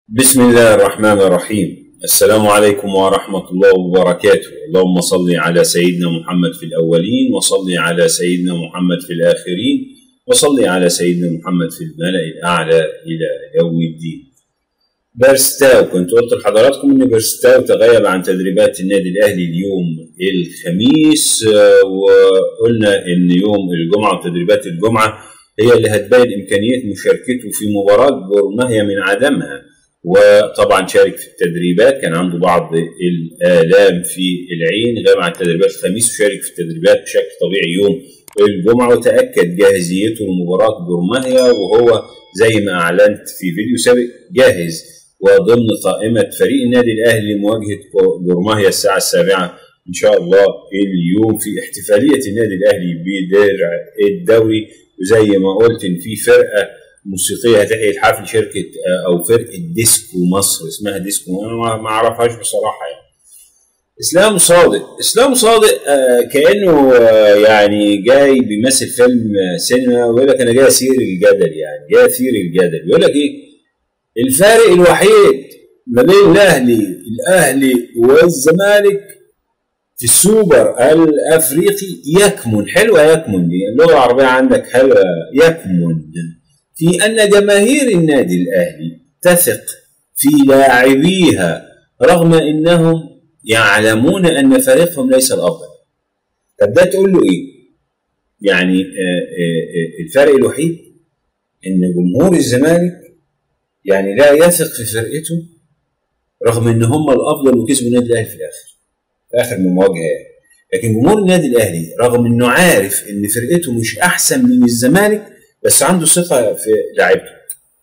بسم الله الرحمن الرحيم السلام عليكم ورحمة الله وبركاته اللهم صل على سيدنا محمد في الأولين وصل على سيدنا محمد في الآخرين وصل على سيدنا محمد في الملأ الأعلى إلى يوم الدين بيرستاو كنت قلت لحضراتكم ان بيرستاو تغيب عن تدريبات النادي الاهلي اليوم الخميس آه، وقلنا ان يوم الجمعه وتدريبات الجمعه هي اللي هتبين امكانيه مشاركته في مباراه بورمهيا من عدمها وطبعا شارك في التدريبات كان عنده بعض الالام في العين غاب عن التدريبات الخميس وشارك في التدريبات بشكل طبيعي يوم الجمعه وتاكد جاهزيته لمباراه بورمهيا وهو زي ما اعلنت في فيديو سابق جاهز وضمن قائمه فريق النادي الاهلي لمواجهه بورمهيا الساعه السابعه ان شاء الله اليوم في احتفاليه النادي الاهلي بدرع الدوري وزي ما قلت ان في فرقه موسيقيه هتحيي الحفل شركه آه، او فرقه ديسكو مصر اسمها ديسكو انا ما ما اعرفهاش بصراحه يعني اسلام صادق اسلام صادق آه، كانه آه، يعني جاي بيمثل فيلم آه، سينما ويقول لك انا جاي اثير الجدل يعني جاي اثير الجدل يقول لك ايه الفارق الوحيد ما بين الاهلي الاهلي والزمالك في السوبر الافريقي يكمن حلوه يكمن دي اللغه العربيه عندك حلوه يكمن في ان جماهير النادي الاهلي تثق في لاعبيها رغم انهم يعلمون ان فريقهم ليس الافضل طب ده تقول له ايه يعني آه، آه، آه، الفرق الوحيد ان جمهور الزمالك يعني لا يثق في فرقته رغم ان هم الافضل وكسبوا النادي الاهلي في الاخر في اخر مواجهه يعني لكن جمهور النادي الاهلي رغم انه عارف ان فرقته مش احسن من الزمالك بس عنده ثقه في لعيبته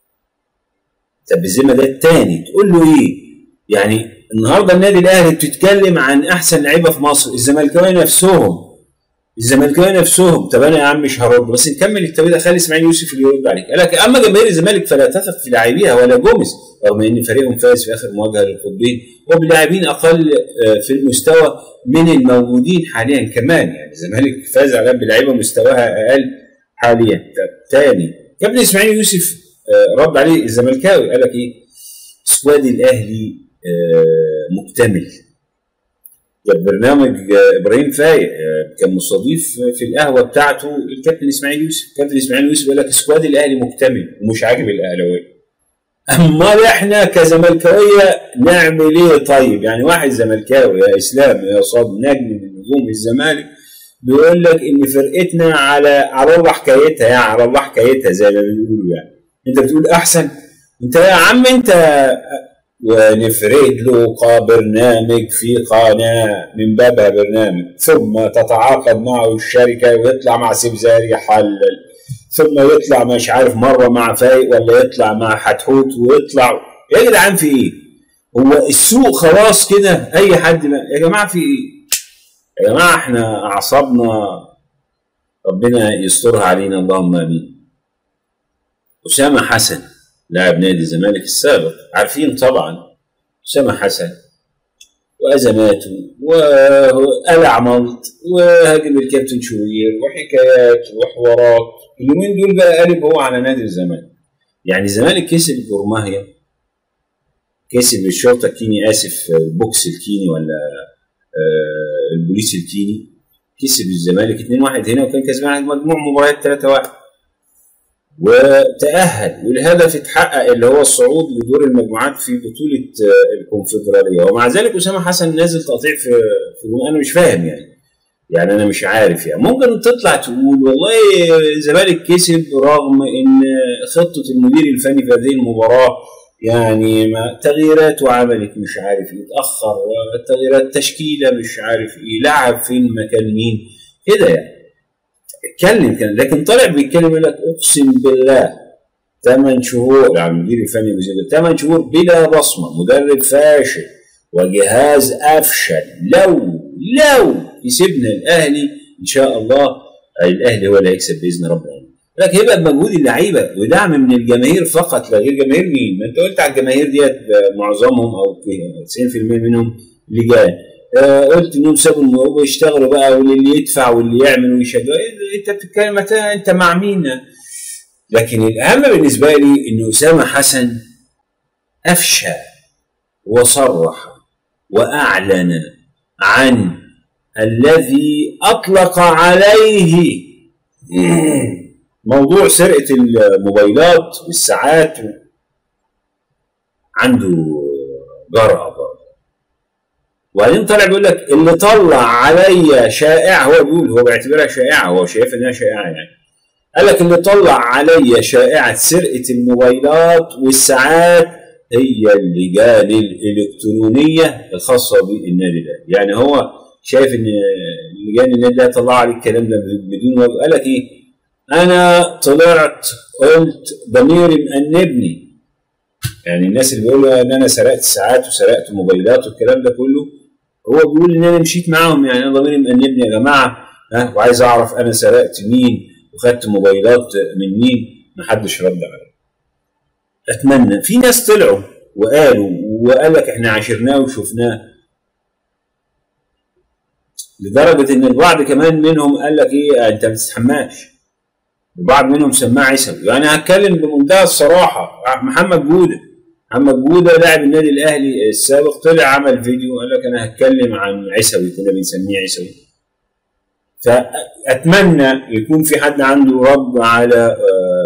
طب بالذمه ده التاني تقول له ايه يعني النهارده النادي الاهلي بتتكلم عن احسن لعيبه في مصر الزملكاويه نفسهم الزملكاويه نفسهم طب انا يا عم مش هرد بس نكمل التوقيت ده خلي اسماعيل يوسف اللي يرد عليك قال لك اما جماهير الزمالك فلا تثق في لاعبيها ولا جوميز رغم ان فريقهم فاز في اخر مواجهه للقطبين وبلاعبين اقل آه، في المستوى من الموجودين حاليا كمان يعني الزمالك فاز على بلعيبه مستواها اقل حاليا طب تاني كابتن اسماعيل يوسف آه، رد عليه الزملكاوي قال لك ايه سكواد الاهلي آه، مكتمل كان برنامج آه، ابراهيم فايق آه، كان مستضيف في القهوه بتاعته الكابتن اسماعيل يوسف الكابتن اسماعيل يوسف بيقول لك سكواد الاهلي مكتمل ومش عاجب الاهلاويه امال احنا كزملكاويه نعمل ايه طيب يعني واحد زملكاوي يا اسلام يا صاد نجم من نجوم الزمالك بيقول لك ان فرقتنا على على الله حكايتها يعني على الله حكايتها زي ما بيقولوا يعني انت بتقول احسن انت يا عم انت ونفرد له قا- برنامج في قناة من بابها برنامج ثم تتعاقد معه الشركة ويطلع مع سبزاري يحلل ثم يطلع مش عارف مرة مع فايق ولا يطلع مع حتحوت ويطلع يا جدعان في ايه؟ هو السوق خلاص كده اي حد ما يا جماعة في ايه؟ يا جماعة احنا اعصابنا ربنا يسترها علينا اللهم امين أسامة حسن لاعب نادي الزمالك السابق عارفين طبعا أسامة حسن وأزماته وقلع ملط وهاجم الكابتن شوبير وحكايات وحوارات اليومين دول بقى قلب هو على نادي الزمالك يعني الزمالك كسب بورمهيا كسب الشرطة الكيني آسف البوكس الكيني ولا آه، البوليس الكيني كسب الزمالك 2-1 هنا وكان كسبان مجموع مباريات 3-1 وتأهل والهدف اتحقق اللي هو الصعود لدور المجموعات في بطولة آه، الكونفدرالية ومع ذلك أسامة حسن نازل تقطيع في في الجون. أنا مش فاهم يعني يعني أنا مش عارف يعني ممكن تطلع تقول والله الزمالك كسب رغم إن خطة المدير الفني في هذه المباراة يعني ما تغييراته عملت مش عارف ايه اتأخر وتغييرات تشكيلة مش عارف ايه لعب فين مكان مين كده يعني اتكلم كان لكن طلع بيتكلم يقول لك اقسم بالله ثمان شهور يعني المدير الفني وزير ثمان شهور بلا بصمه مدرب فاشل وجهاز افشل لو لو كسبنا الاهلي ان شاء الله الاهلي هو اللي هيكسب باذن رب العالمين لكن هيبقى بمجهود اللعيبه ودعم من الجماهير فقط لا غير جماهير مين؟ ما انت قلت على الجماهير ديت معظمهم او 90% منهم لجان آه، قلت انهم سابوا الموضوع يشتغلوا بقى واللي يدفع واللي يعمل ويشجع إيه انت بتتكلم متى انت مع مين؟ لكن الاهم بالنسبه لي ان اسامه حسن افشى وصرح واعلن عن الذي اطلق عليه موضوع سرقه الموبايلات والساعات عنده جرأة برضه وبعدين طلع بيقول لك اللي طلع عليا شائعة هو بيقول هو بيعتبرها شائعة هو شايف انها شائعة يعني قال لك اللي طلع عليا شائعة سرقة الموبايلات والساعات هي اللجان الإلكترونية الخاصة بالنادي الأهلي يعني هو شايف ان لجان النادي الأهلي طلع عليه الكلام ده بدون قال لك ايه انا طلعت قلت ضميري مأنبني يعني الناس اللي بيقولوا ان انا سرقت ساعات وسرقت موبايلات والكلام ده كله هو بيقول ان انا مشيت معاهم يعني انا ضميري مأنبني يا جماعه ها وعايز اعرف انا سرقت مين وخدت موبايلات من مين محدش رد عليا اتمنى في ناس طلعوا وقالوا وقال لك احنا عاشرناه وشفناه لدرجه ان البعض كمان منهم قال لك ايه انت ما تستحماش البعض منهم سماه عيسوي يعني هتكلم بمنتهى الصراحه محمد جوده محمد جوده لاعب النادي الاهلي السابق طلع عمل فيديو قال لك انا هتكلم عن عيسوي كنا بنسميه عيسوي فاتمنى يكون في حد عنده رد على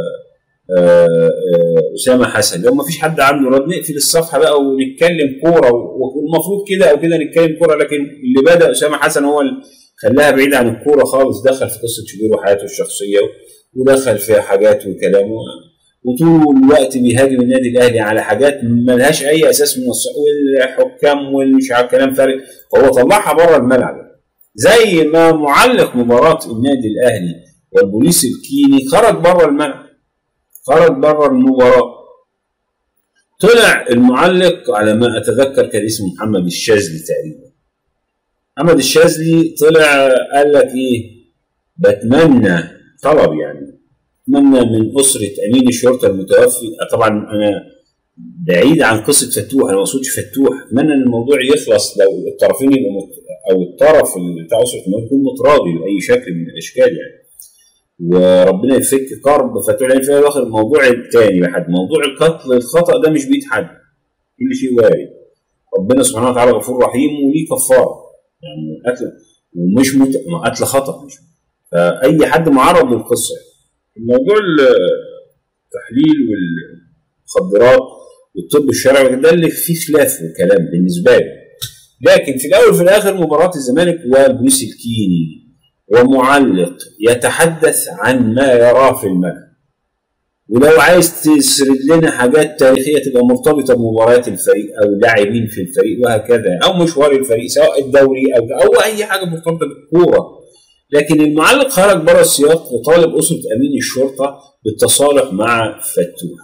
اسامه حسن لو ما فيش حد عنده رد نقفل الصفحه بقى ونتكلم كوره والمفروض كده او كده نتكلم كوره لكن اللي بدا اسامه حسن هو اللي خلاها بعيد عن الكوره خالص دخل في قصه شبير وحياته الشخصيه ودخل في حاجات وكلام وطول الوقت بيهاجم النادي الاهلي على حاجات ملهاش اي اساس من الصح والحكام والمش عارف كلام فارغ فهو طلعها بره الملعب زي ما معلق مباراه النادي الاهلي والبوليس الكيني خرج بره الملعب خرج بره المباراه طلع المعلق على ما اتذكر كان اسمه محمد الشاذلي تقريبا محمد الشاذلي طلع قال لك ايه بتمنى طلب يعني اتمنى من اسره امين الشرطه المتوفي طبعا انا بعيد عن قصه فتوح انا ما اقصدش فتوح اتمنى ان الموضوع يخلص لو الطرفين يبقوا مت... او الطرف بتاع اسره الموت يكون متراضي باي شكل من الاشكال يعني وربنا يفك كرب فتوح لان في الاخر الموضوع الثاني لحد موضوع القتل الخطا ده مش بيد حد كل شيء وارد ربنا سبحانه وتعالى غفور رحيم وليه كفاره يعني قتل ومش مت... قتل خطا مش فاي حد معرض للقصه الموضوع التحليل والمخدرات والطب الشرعي ده اللي فيه خلاف وكلام بالنسبه لي لكن في الاول وفي الاخر مباراه الزمالك والبوليس الكيني ومعلق يتحدث عن ما يراه في الملعب ولو عايز تسرد لنا حاجات تاريخيه تبقى مرتبطه بمباريات الفريق او لاعبين في الفريق وهكذا او مشوار الفريق سواء الدوري او او اي حاجه مرتبطه بالكوره لكن المعلق خرج بره السياق وطالب اسره امين الشرطه بالتصالح مع فتوح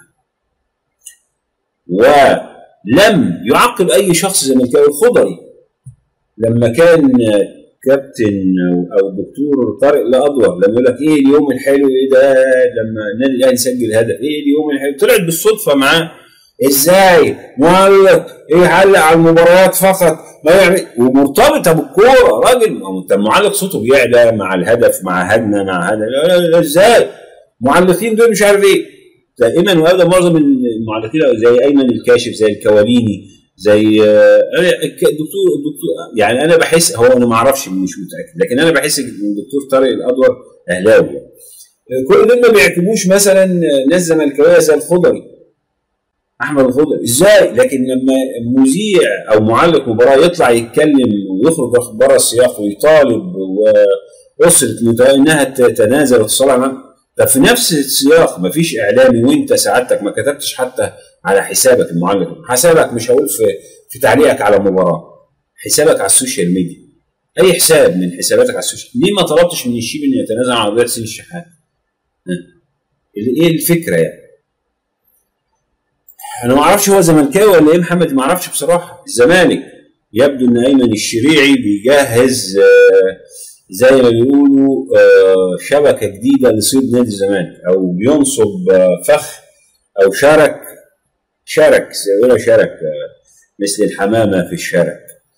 ولم يعاقب اي شخص زملكاوي الخضري لما كان كابتن او الدكتور طارق الادور لما يقول لك ايه اليوم الحلو ايه ده لما النادي الاهلي سجل هدف ايه اليوم الحلو طلعت بالصدفه معاه ازاي معلق ايه يعلق على المباريات فقط ما يعمل ومرتبطه بالكوره راجل ما انت المعلق صوته بيعلى مع الهدف مع هدنه مع هدف ازاي المعلقين دول مش عارف ايه دائما وهذا معظم المعلقين زي ايمن الكاشف زي الكواليني زي الدكتور الدكتور يعني انا بحس هو انا ما اعرفش مش متاكد لكن انا بحس ان الدكتور طارق الادور اهلاوي كل دول ما بيعتبوش مثلا ناس زملكاويه زي الخضري احمد الخضري ازاي لكن لما مذيع او معلق مباراه يطلع يتكلم ويخرج بره السياق ويطالب واسره انها تتنازل وتصالح ده في نفس السياق مفيش اعلامي وانت سعادتك ما كتبتش حتى على حسابك المعلق حسابك مش هقول في في تعليقك على مباراه حسابك على السوشيال ميديا اي حساب من حساباتك على السوشيال ليه ما طلبتش من الشيب انه يتنازل عن قضيه حسين الشحات؟ ايه الفكره يعني؟ انا ما اعرفش هو زملكاوي ولا ايه محمد ما اعرفش بصراحه الزمالك يبدو ان ايمن الشريعي بيجهز زي ما بيقولوا شبكه جديده لصيد نادي الزمالك او بينصب فخ او شرك شرك زي شرك مثل الحمامه في الشرك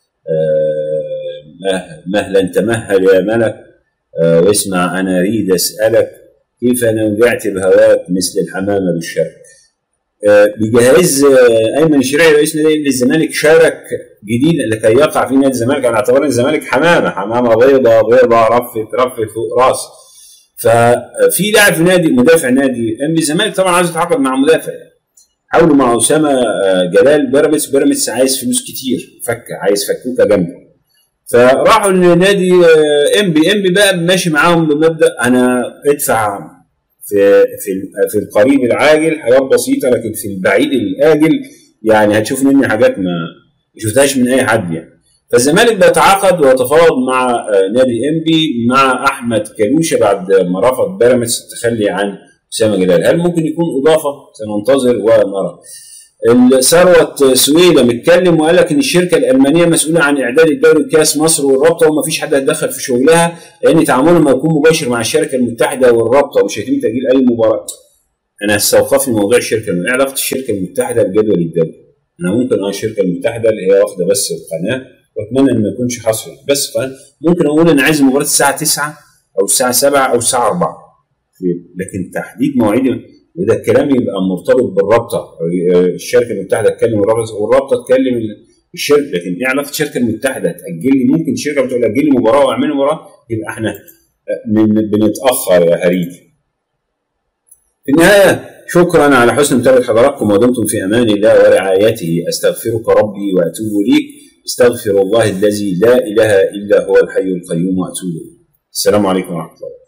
مهلا تمهل يا ملك واسمع انا اريد اسالك كيف انا وجعت بهواك مثل الحمامه بالشرك بجهاز ايمن الشريعي رئيس نادي الزمالك شارك جديد لكي يقع في نادي الزمالك على اعتبار ان الزمالك حمامه حمامه بيضاء بيضاء رفت رفت فوق راس ففي لاعب في نادي مدافع نادي ام الزمالك طبعا عايز يتعاقد مع مدافع حاولوا مع اسامه جلال بيراميدز بيراميدز عايز فلوس كتير فك عايز فكوكه جنبه فراحوا لنادي ام بي ام بي بقى ماشي معاهم بمبدا انا ادفع في في في القريب العاجل حاجات بسيطه لكن في البعيد الاجل يعني هتشوف مني حاجات ما شفتهاش من اي حد يعني فالزمالك بيتعاقد ويتفاوض مع نادي ام بي مع احمد كلوشه بعد ما رفض بيراميدز التخلي عن اسامه جلال هل ممكن يكون اضافه سننتظر ونرى ثروت سويلة متكلم وقال لك ان الشركه الالمانيه مسؤوله عن اعداد الدوري كاس مصر والرابطه وما فيش حد هيتدخل في شغلها لان تعاملهم ما يكون مباشر مع الشركه المتحده والرابطه ومش هيتم تاجيل اي مباراه. انا استوقفني موضوع الشركه ايه علاقه الشركه المتحده بجدول الدوري؟ انا ممكن اه الشركه المتحده اللي هي واخده بس القناه واتمنى ان ما يكونش حصل بس ممكن اقول انا عايز المباراه الساعه 9 او الساعه 7 او الساعه 4 لكن تحديد مواعيد وده الكلام يبقى مرتبط بالرابطه الشركه المتحده تكلم الرابطه والرابطه تكلم الشركه لكن ايه علاقه الشركه المتحده تاجل لي ممكن الشركه بتقول اجل لي مباراه واعمل مباراه يبقى احنا بنتاخر يا هريد. في النهايه شكرا على حسن متابعه حضراتكم ودمتم في امان الله ورعايته استغفرك ربي واتوب اليك استغفر الله الذي لا اله الا هو الحي القيوم واتوب اليه. السلام عليكم ورحمه الله